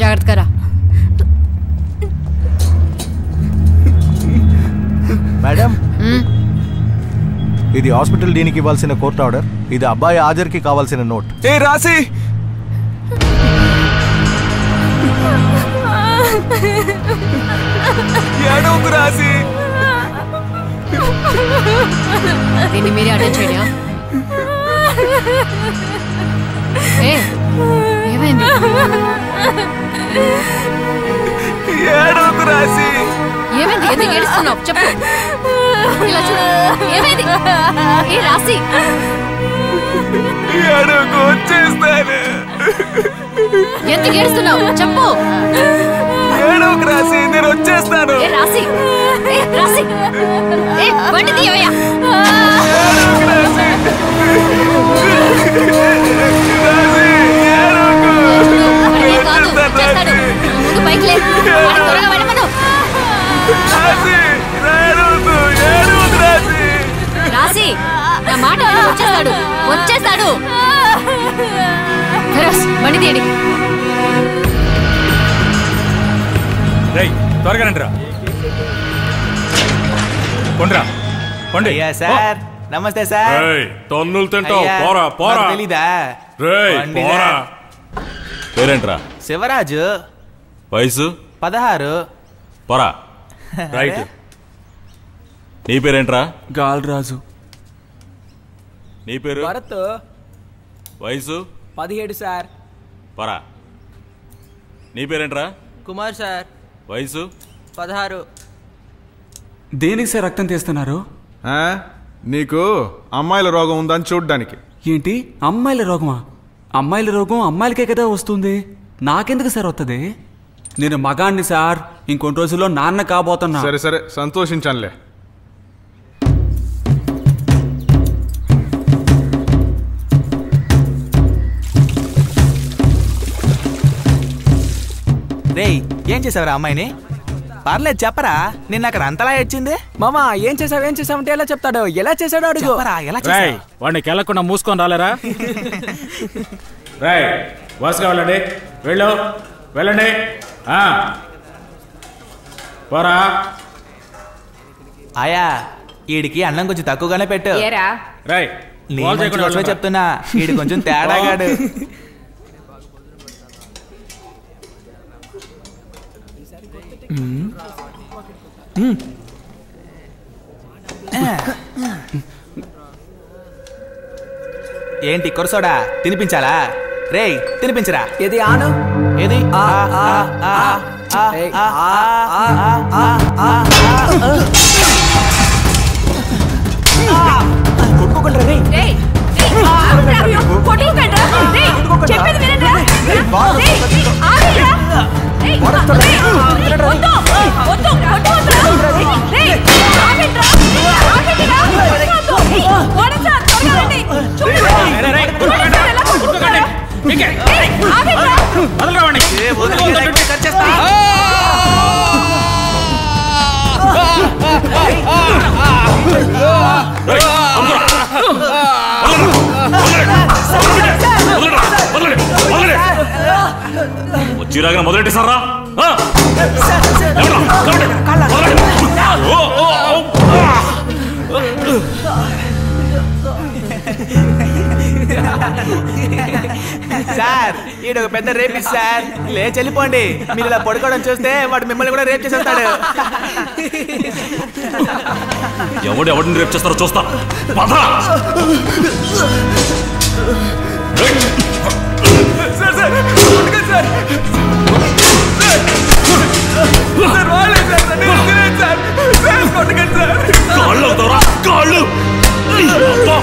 జాగ్రత్తగా రా మేడం మ్మ్. ఇది హాస్పిటల్ డీనికి ఇవ్వాల్సిన కోర్టు ఆర్డర్ ఇది అబ్బాయి హాజరుకి కావాల్సిన నోట్ ఏ రాసి ఏడవకు రాసి దీన్ని మీరే అటెండ్ చేయడా ఏ ఏమైంది ఏడవకు రాసి ఏమైంది ఎందుకు ఏడుస్తున్నావు చెప్పు ఇలా చూడు ఏమైంది ఏ రాసి ఏడవకు వచ్చేస్తాను ఎందుకు ఏడుస్తున్నావు చెప్పు ఏడవకు రాసి నేను వచ్చేస్తాను ఏ రాసి ఏ రాసి ఏ బండి తీయవయ్యా ఏడవకు రాసి రాసి ఏడవకు వాడికేం కాదు వచ్చేస్తాడు ముందు బైక్ లే వాడు త్వరగా వెళ్ళమను రాసి ఏడవకు ఏడవకు రాసి రాసి నా మాట విను వచ్చేస్తాడు వచ్చేస్తాడు ఫిరోజ్ బండి తీయండి రేయ్ త్వరగా రండిరా కొండ్రా కొండి అయ్యా సార్ నమస్తే సార్ రేయ్ తన్నులు తింటావు అయ్యా, పోరా పోరా మాకు తెలీదా రేయ్ వండినా. పోరా పేరేంట్రా శివరాజు వయసు పదహారు పోరా రైట్ నీ పేరేంట్రా గాల్రాజు నీ పేరు భరత్ వయసు పదిహేడు సార్ పోరా నీ పేరేంట్రా కుమార్ సార్ వయసు పదహారు దేనికి సార్ రక్తం తీస్తున్నారు ఆ? నీకు అమ్మాయిల రోగం ఉందని చూడ్డానికి ఏంటి అమ్మాయిల రోగమా అమ్మాయిల రోగం అమ్మాయిలకే కదా వస్తుంది నాకెందుకు సార్ వస్తుంది నేను మగాణ్ణి సార్ ఇంకొన్ని రోజుల్లో నాన్న కాబోతున్నా సరే సరే సంతోషించానులే రేయ్ ఏం చేసావురా అమ్మాయిని పర్లేదు చెప్పరా నిన్న అక్కడ అంతలా ఏడ్చింది మామా ఏం చేసావు ఏం చేసావు అంటే ఎలా చెప్తాడు ఎలా చేశాడు అడుగు చెప్పరా ఎలా రాయ్ చేసావు వాడిని కెళ్ళకుండా మూసుకొని రాలేరా రాయ్ వరుసగా వెళ్ళండి వెళ్ళు వెళ్ళండి ఆ. పోరా ఆయా ఈడికి అన్నం కొంచెం తక్కువగానే పెట్టు ఏరా రాయ్ నీ కాల్ మంచి చేయకుండా కోసమే వెళ్ళరా. చెప్తున్నా ఈడు కొంచెం తేడాగాడు ఏంటి కొరసోడా తినిపించాలా రేయ్ తినిపించరా ఇది ఆను ఏది ఆ, ఆ, ఆ, ఆ, ఏయ్, ఆ, ఆ, ఆ, ఆ, ఆ. కొట్టుకోకుండా రేయ్ రేయ్ కొట్టుకోకండి రేయ్ చెప్పేది వినండి రేయ్ ఆగండిరా రేయ్ వద్దు వద్దు వద్దు వద్దు రేయ్ ఆగండిరా ఆగండిరా వద్దు వడసా త్వరగా రండి చూడండి రేయ్, రేయ్, చూడండి ఎలా కొట్టుకుంటారో. మీకే. రేయ్, ఆగండిరా వదలరా వాడిని. రేయ్, అమ్మురా. వదలరా, వదలండి, వదలండి. వచ్చిరాగా మొదలెట్టి సారా సార్ ఈడు ఒక పెద్ద రేపిస్ట్ సార్ లేచి వెళ్ళిపోండి మీరు ఇలా పడుకోవడం చూస్తే వాడు మిమ్మల్ని కూడా రేప్ చేసేస్తాడు ఎవడు ఎవడిని రేపు చేస్తారో చూస్తా పద సార్ సార్ కొట్టుకోండి సార్ సార్ వాళ్ళే సార్ నన్ను ఎత్తుకునేది సార్ సార్ కొట్టుకోండి సార్ కాళ్ళు అవుతారా కాళ్ళు అబ్బా.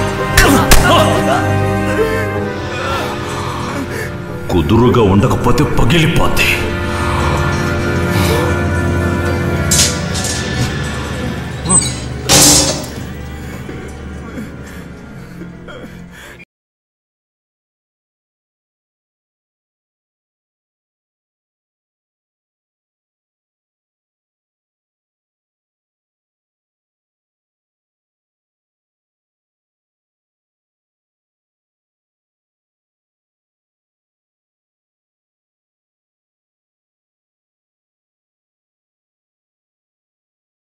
కుదురుగా ఉండకపోతే పగిలిపోద్ది